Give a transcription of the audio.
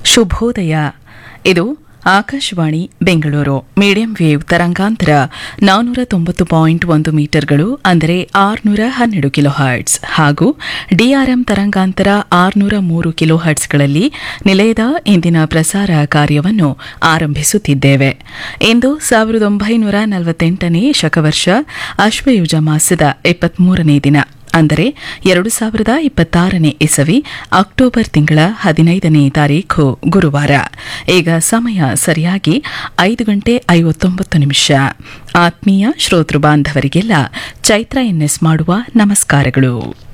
ಶುಭೋದಯ ಇದು Akashvani Bengaluru medium wave ತರಂಗಾಂತರ ನಾನ್ನೂರ ತೊಂಬತ್ತು ಪಾಯಿಂಟ್ ಒಂದು ಮೀಟರ್ಗಳು ಅಂದರೆ ಆರುನೂರ ಹನ್ನೆರಡು ಕಿಲೋ ಹರ್ಟ್ಸ್ ಹಾಗೂ ಡಿಆರ್ಎಂ ತರಂಗಾಂತರ ಆರುನೂರ ಮೂರು ಕಿಲೋ ಹರ್ಟ್ಸ್ಗಳಲ್ಲಿ ನಿಲಯದ ಇಂದಿನ ಪ್ರಸಾರ ಕಾರ್ಯವನ್ನು ಆರಂಭಿಸುತ್ತಿದ್ದೇವೆ ಇಂದು ಸಾವಿರದ ಒಂಬೈನೂರ ನಲವತ್ತೆಂಟನೇ ಶಕವರ್ಷ ಅಶ್ವಯುಜ ಮಾಸದ ಇಪ್ಪತ್ಮೂರನೇ ದಿನ ಅಂದರೆ ಎರಡು ಸಾವಿರದ ಇಪ್ಪತ್ತಾರನೇ ಇಸವಿ ಅಕ್ಟೋಬರ್ ತಿಂಗಳ ಹದಿನೈದನೇ ತಾರೀಖು ಗುರುವಾರ ಈಗ ಸಮಯ ಸರಿಯಾಗಿ ಐದು ಗಂಟೆ ಐವತ್ತೊಂಬತ್ತು ನಿಮಿಷ ಆತ್ಮೀಯ ಶ್ರೋತೃ ಬಾಂಧವರಿಗೆಲ್ಲ ಚೈತ್ರ ಎನ್ಎಸ್ ಮಾಡುವ ನಮಸ್ಕಾರಗಳು